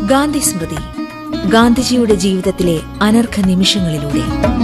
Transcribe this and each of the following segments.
ഗാന്ധി സ്മൃതി ഗാന്ധിജിയുടെ ജീവിതത്തിലെ അനർഘ നിമിഷങ്ങളിലൂടെ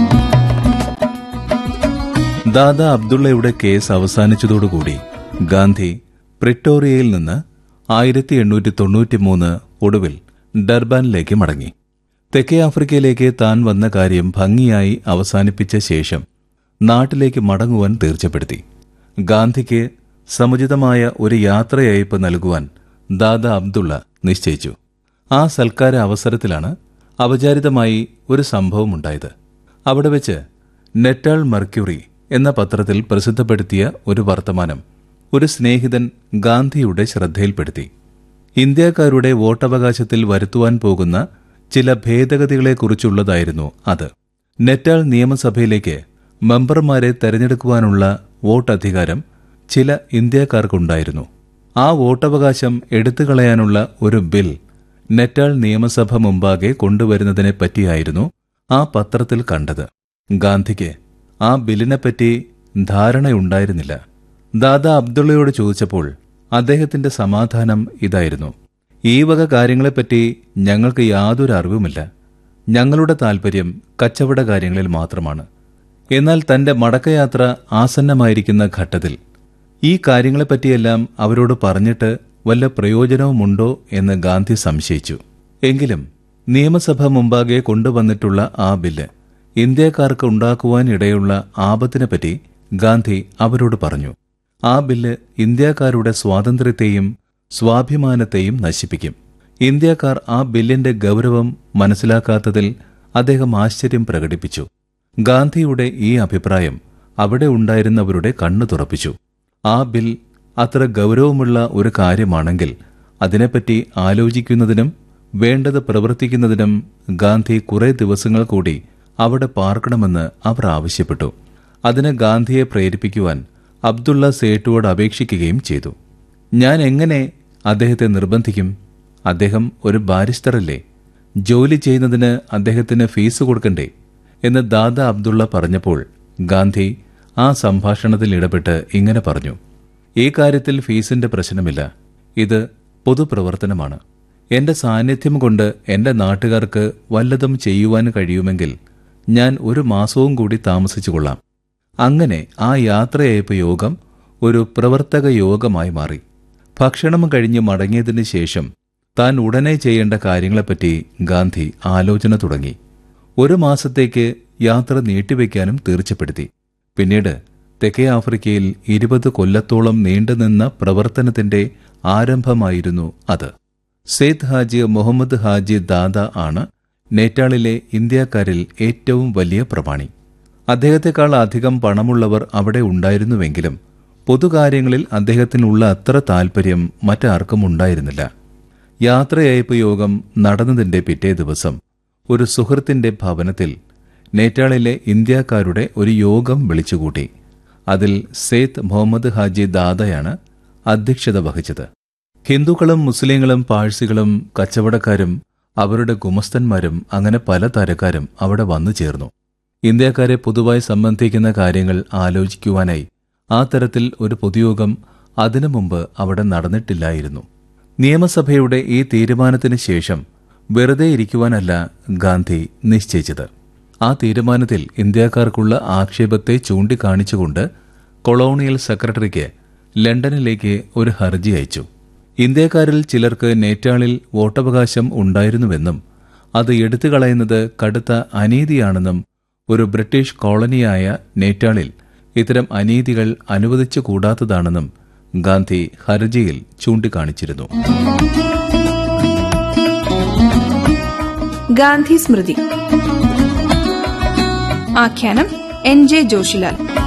ദാദ അബ്ദുള്ളയുടെ കേസ് അവസാനിച്ചതോടുകൂടി ഗാന്ധി പ്രിട്ടോറിയയിൽ നിന്ന് ആയിരത്തി എണ്ണൂറ്റി തൊണ്ണൂറ്റിമൂന്ന് ഒടുവിൽ ഡർബാനിലേക്ക് മടങ്ങി തെക്കേ ആഫ്രിക്കയിലേക്ക് താൻ വന്ന കാര്യം ഭംഗിയായി അവസാനിപ്പിച്ച ശേഷം നാട്ടിലേക്ക് മടങ്ങുവാൻ തീർച്ചപ്പെടുത്തി ഗാന്ധിക്ക് സമുചിതമായ ഒരു യാത്രയയപ്പ് നൽകുവാൻ ദാദ അബ്ദുള്ള നിശ്ചയിച്ചു ആ സൽക്കാര അവസരത്തിലാണ് അപചാരിതമായി ഒരു സംഭവമുണ്ടായത് അവിടെ വെച്ച് നെറ്റാൾ മർക്യൂറി എന്ന പത്രത്തിൽ പ്രസിദ്ധപ്പെടുത്തിയ ഒരു വർത്തമാനം ഒരു സ്നേഹിതൻ ഗാന്ധിയുടെ ശ്രദ്ധയിൽപ്പെടുത്തി ഇന്ത്യക്കാരുടെ വോട്ടവകാശത്തിൽ വരുത്തുവാൻ പോകുന്ന ചില ഭേദഗതികളെക്കുറിച്ചുള്ളതായിരുന്നു അത് നെറ്റാൾ നിയമസഭയിലേക്ക് മെമ്പർമാരെ തെരഞ്ഞെടുക്കുവാനുള്ള വോട്ടധികാരം ചില ഇന്ത്യക്കാർക്കുണ്ടായിരുന്നു ആ വോട്ടവകാശം എടുത്തുകളയാനുള്ള ഒരു ബിൽ നെറ്റാൾ നിയമസഭ മുമ്പാകെ കൊണ്ടുവരുന്നതിനെ പറ്റിയായിരുന്നു ആ പത്രത്തിൽ കണ്ടത് ഗാന്ധിക്ക് ആ ബില്ലിനെപ്പറ്റി ധാരണയുണ്ടായിരുന്നില്ല ദാദാ അബ്ദുള്ളയോട് ചോദിച്ചപ്പോൾ അദ്ദേഹത്തിന്റെ സമാധാനം ഇതായിരുന്നു ഈ വക കാര്യങ്ങളെപ്പറ്റി ഞങ്ങൾക്ക് യാതൊരു അറിവുമില്ല ഞങ്ങളുടെ താൽപര്യം കച്ചവട കാര്യങ്ങളിൽ മാത്രമാണ് എന്നാൽ തന്റെ മടക്കയാത്ര ആസന്നമായിരിക്കുന്ന ഘട്ടത്തിൽ ഈ കാര്യങ്ങളെപ്പറ്റിയെല്ലാം അവരോട് പറഞ്ഞിട്ട് വല്ല പ്രയോജനവുമുണ്ടോ എന്ന് ഗാന്ധി സംശയിച്ചു എങ്കിലും നിയമസഭ മുമ്പാകെ കൊണ്ടുവന്നിട്ടുള്ള ആ ബില്ല് ഇന്ത്യക്കാർക്ക് ഉണ്ടാക്കുവാൻ ഇടയുള്ള ആപത്തിനെപ്പറ്റി ഗാന്ധി അവരോട് പറഞ്ഞു ആ ബില്ല് ഇന്ത്യക്കാരുടെ സ്വാതന്ത്ര്യത്തെയും സ്വാഭിമാനത്തെയും നശിപ്പിക്കും ഇന്ത്യക്കാർ ആ ബില്ലിന്റെ ഗൗരവം മനസ്സിലാക്കാത്തതിൽ അദ്ദേഹം ആശ്ചര്യം പ്രകടിപ്പിച്ചു ഗാന്ധിയുടെ ഈ അഭിപ്രായം അവിടെ ഉണ്ടായിരുന്നവരുടെ കണ്ണു തുറപ്പിച്ചു ആ ബിൽ അത്ര ഗൗരവമുള്ള ഒരു കാര്യമാണെങ്കിൽ അതിനെപ്പറ്റി ആലോചിക്കുന്നതിനും വേണ്ടത് പ്രവർത്തിക്കുന്നതിനും ഗാന്ധി കുറെ ദിവസങ്ങൾ കൂടി അവിടെ പാർക്കണമെന്ന് അവർ ആവശ്യപ്പെട്ടു അതിന് ഗാന്ധിയെ പ്രേരിപ്പിക്കുവാൻ അബ്ദുള്ള സേട്ടുവോട് അപേക്ഷിക്കുകയും ചെയ്തു ഞാൻ എങ്ങനെ അദ്ദേഹത്തെ നിർബന്ധിക്കും അദ്ദേഹം ഒരു ബാരിസ്റ്ററല്ലേ ജോലി ചെയ്യുന്നതിന് അദ്ദേഹത്തിന് ഫീസ് കൊടുക്കണ്ടേ എന്ന് ദാദ അബ്ദുള്ള പറഞ്ഞപ്പോൾ ഗാന്ധി ആ സംഭാഷണത്തിൽ ഇടപെട്ട് ഇങ്ങനെ പറഞ്ഞു ഈ കാര്യത്തിൽ ഫീസിന്റെ പ്രശ്നമില്ല ഇത് പൊതുപ്രവർത്തനമാണ് എന്റെ സാന്നിധ്യം കൊണ്ട് എന്റെ നാട്ടുകാർക്ക് വല്ലതും ചെയ്യുവാൻ കഴിയുമെങ്കിൽ ഞാൻ ഒരു മാസവും കൂടി താമസിച്ചുകൊള്ളാം അങ്ങനെ ആ യാത്രയയപ്പ് യോഗം ഒരു പ്രവർത്തക യോഗമായി മാറി ഭക്ഷണം കഴിഞ്ഞ് മടങ്ങിയതിന് ശേഷം താൻ ഉടനെ ചെയ്യേണ്ട കാര്യങ്ങളെപ്പറ്റി ഗാന്ധി ആലോചന തുടങ്ങി ഒരു മാസത്തേക്ക് യാത്ര നീട്ടിവെക്കാനും തീർച്ചപ്പെടുത്തി പിന്നീട് തെക്കേ ആഫ്രിക്കയിൽ ഇരുപത് കൊല്ലത്തോളം നീണ്ടുനിന്ന പ്രവർത്തനത്തിന്റെ ആരംഭമായിരുന്നു അത് സെയ്ദ് ഹാജി മുഹമ്മദ് ഹാജി ദാദ ആണ് നേറ്റാളിലെ ഇന്ത്യക്കാരിൽ ഏറ്റവും വലിയ പ്രമാണി അദ്ദേഹത്തെക്കാൾ അധികം പണമുള്ളവർ അവിടെ ഉണ്ടായിരുന്നുവെങ്കിലും പൊതുകാര്യങ്ങളിൽ അദ്ദേഹത്തിനുള്ള അത്ര താൽപ്പര്യം മറ്റാർക്കും ഉണ്ടായിരുന്നില്ല യാത്രയയപ്പ് യോഗം നടന്നതിന്റെ പിറ്റേ ദിവസം ഒരു സുഹൃത്തിന്റെ ഭവനത്തിൽ നേറ്റാളിലെ ഇന്ത്യക്കാരുടെ ഒരു യോഗം വിളിച്ചുകൂട്ടി അതിൽ സെയ്ദ് മുഹമ്മദ് ഹാജി ദാദയാണ് അധ്യക്ഷത വഹിച്ചത് ഹിന്ദുക്കളും മുസ്ലിങ്ങളും പാഴ്സികളും കച്ചവടക്കാരും അവരുടെ ഗുമസ്തന്മാരും അങ്ങനെ പല തരക്കാരും അവിടെ വന്നു ചേർന്നു ഇന്ത്യക്കാരെ പൊതുവായി സംബന്ധിക്കുന്ന കാര്യങ്ങൾ ആലോചിക്കുവാനായി ആ തരത്തിൽ ഒരു പൊതുയോഗം അതിനു മുമ്പ് അവിടെ നടന്നിട്ടില്ലായിരുന്നു നിയമസഭയുടെ ഈ തീരുമാനത്തിന് ശേഷം വെറുതെ ഇരിക്കുവാനല്ല ഗാന്ധി നിശ്ചയിച്ചത് ആ തീരുമാനത്തിൽ ഇന്ത്യക്കാർക്കുള്ള ആക്ഷേപത്തെ ചൂണ്ടിക്കാണിച്ചുകൊണ്ട് കൊളോണിയൽ സെക്രട്ടറിക്ക് ലണ്ടനിലേക്ക് ഒരു ഹർജി അയച്ചു ഇന്ത്യക്കാരിൽ ചിലർക്ക് നേറ്റാളിൽ വോട്ടവകാശം ഉണ്ടായിരുന്നുവെന്നും അത് എടുത്തു കളയുന്നത് കടുത്ത അനീതിയാണെന്നും ഒരു ബ്രിട്ടീഷ് കോളനിയായ നേറ്റാളിൽ ഇത്തരം അനീതികൾ അനുവദിച്ചുകൂടാത്തതാണെന്നും ഗാന്ധി ഹർജിയിൽ ചൂണ്ടിക്കാണിച്ചിരുന്നു ഗാന്ധി സ്മൃതി ആഖ്യാനം എൻ ജെ ജോഷിലാൽ